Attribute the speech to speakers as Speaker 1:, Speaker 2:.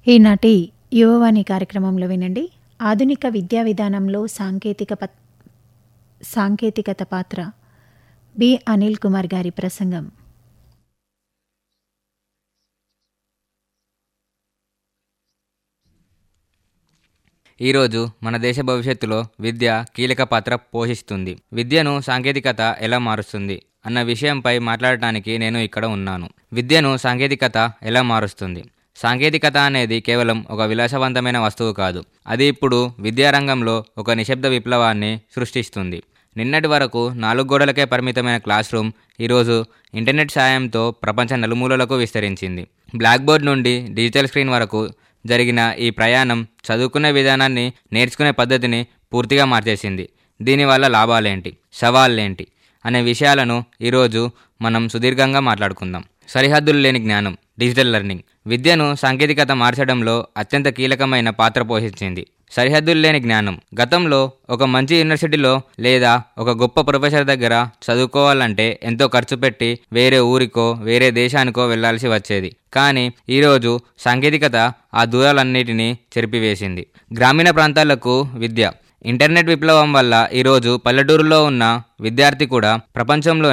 Speaker 1: ఈనాటి యువవాణి కార్యక్రమంలో వినండి ఆధునిక విద్యా విధానంలో సాంకేతిక పత్- సాంకేతికత పాత్ర బి అనిల్ కుమార్ గారి ప్రసంగం
Speaker 2: ఈరోజు మన దేశ భవిష్యత్తులో విద్య కీలక పాత్ర పోషిస్తుంది విద్యను సాంకేతికత ఎలా మారుస్తుంది అన్న విషయంపై మాట్లాడటానికి నేను ఇక్కడ ఉన్నాను విద్యను సాంకేతికత ఎలా మారుస్తుంది సాంకేతికత అనేది కేవలం ఒక విలాసవంతమైన వస్తువు కాదు అది ఇప్పుడు విద్యారంగంలో ఒక నిశ్శబ్ద విప్లవాన్ని సృష్టిస్తుంది నిన్నటి వరకు నాలుగు గోడలకే పరిమితమైన క్లాస్ రూమ్ ఈరోజు ఇంటర్నెట్ సాయంతో ప్రపంచ నలుమూలలకు విస్తరించింది బ్లాక్ బోర్డ్ నుండి డిజిటల్ స్క్రీన్ వరకు జరిగిన ఈ ప్రయాణం చదువుకునే విధానాన్ని నేర్చుకునే పద్ధతిని పూర్తిగా మార్చేసింది దీనివల్ల లాభాలేంటి సవాళ్ళేంటి అనే విషయాలను ఈరోజు మనం సుదీర్ఘంగా మాట్లాడుకుందాం సరిహద్దులు లేని జ్ఞానం డిజిటల్ లెర్నింగ్ విద్యను సాంకేతికత మార్చడంలో అత్యంత కీలకమైన పాత్ర పోషించింది సరిహద్దులు లేని జ్ఞానం గతంలో ఒక మంచి యూనివర్సిటీలో లేదా ఒక గొప్ప ప్రొఫెసర్ దగ్గర చదువుకోవాలంటే ఎంతో ఖర్చు పెట్టి వేరే ఊరికో వేరే దేశానికో వెళ్లాల్సి వచ్చేది కానీ ఈరోజు సాంకేతికత ఆ దూరాలన్నిటినీ చెరిపివేసింది గ్రామీణ ప్రాంతాలకు విద్య ఇంటర్నెట్ విప్లవం వల్ల ఈరోజు పల్లెటూరులో ఉన్న విద్యార్థి కూడా ప్రపంచంలో